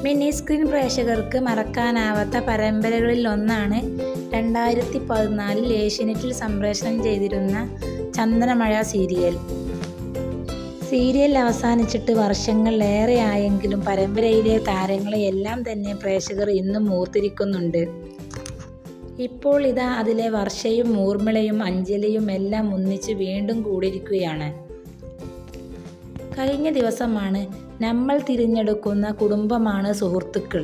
mini screen പ്രേക്ഷകർക്ക് മറക്കാനാവാത്ത പരമ്പരകളിൽ ഒന്നാണ് രണ്ടായിരത്തി പതിനാലിൽ ഏഷ്യനെറ്റിൽ സംപ്രേഷണം ചെയ്തിരുന്ന ചന്ദനമഴ സീരിയൽ സീരിയൽ അവസാനിച്ചിട്ട് വർഷങ്ങളേറെ ആയെങ്കിലും പരമ്പരയിലെ താരങ്ങളെ എല്ലാം തന്നെ പ്രേക്ഷകർ ഇന്നും ഓർത്തിരിക്കുന്നുണ്ട് ഇപ്പോൾ ഇതാ അതിലെ വർഷയും ഊർമിളയും അഞ്ജലിയും എല്ലാം ഒന്നിച്ച് വീണ്ടും കൂടിയിരിക്കുകയാണ് കഴിഞ്ഞ ദിവസമാണ് നമ്മൾ തിരഞ്ഞെടുക്കുന്ന കുടുംബമാണ് സുഹൃത്തുക്കൾ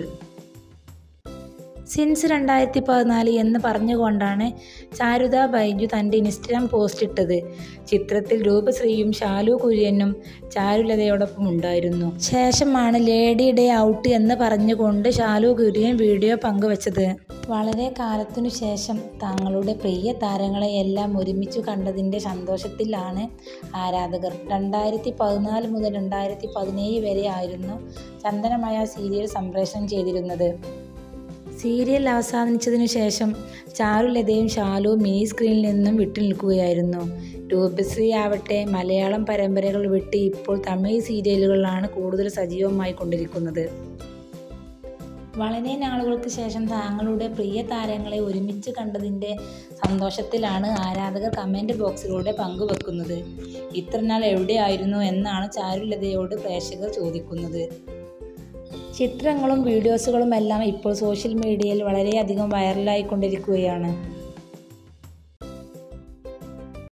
സിൻസ് രണ്ടായിരത്തി പതിനാല് എന്ന് പറഞ്ഞുകൊണ്ടാണ് ചാരുത ബൈജു തൻ്റെ ഇൻസ്റ്റഗ്രാം പോസ്റ്റ് ഇട്ടത് ചിത്രത്തിൽ രൂപശ്രീയും ഷാലു കുര്യനും ചാരുലതയോടൊപ്പം ഉണ്ടായിരുന്നു ശേഷമാണ് ലേഡി ഡേ ഔട്ട് എന്ന് പറഞ്ഞുകൊണ്ട് ഷാലു കുര്യൻ വീഡിയോ പങ്കുവച്ചത് വളരെ കാലത്തിനു ശേഷം തങ്ങളുടെ പ്രിയ താരങ്ങളെ എല്ലാം ഒരുമിച്ചു കണ്ടതിൻ്റെ സന്തോഷത്തിലാണ് ആരാധകർ രണ്ടായിരത്തി പതിനാല് മുതൽ രണ്ടായിരത്തി പതിനേഴ് വരെ ആയിരുന്നു ചന്ദനമയ സീരിയൽ സംപ്രേഷണം ചെയ്തിരുന്നത് സീരിയൽ അവസാനിച്ചതിനു ശേഷം ചാരുലതയും ഷാലുവും മിനി സ്ക്രീനിൽ നിന്നും വിട്ടുനിൽക്കുകയായിരുന്നു രൂപശ്രീ ആവട്ടെ മലയാളം പരമ്പരകൾ വിട്ട് ഇപ്പോൾ തമിഴ് സീരിയലുകളിലാണ് കൂടുതൽ സജീവമായി കൊണ്ടിരിക്കുന്നത് വളരെ നാളുകൾക്ക് ശേഷം താങ്കളുടെ പ്രിയ താരങ്ങളെ ഒരുമിച്ച് കണ്ടതിൻ്റെ സന്തോഷത്തിലാണ് ആരാധകർ കമൻറ്റ് ബോക്സിലൂടെ പങ്കുവെക്കുന്നത് ഇത്രനാൾ എവിടെയായിരുന്നു എന്നാണ് ചാരുലതയോട് പ്രേക്ഷകർ ചോദിക്കുന്നത് ചിത്രങ്ങളും വീഡിയോസുകളും എല്ലാം ഇപ്പോൾ സോഷ്യൽ മീഡിയയിൽ വളരെയധികം വൈറലായിക്കൊണ്ടിരിക്കുകയാണ്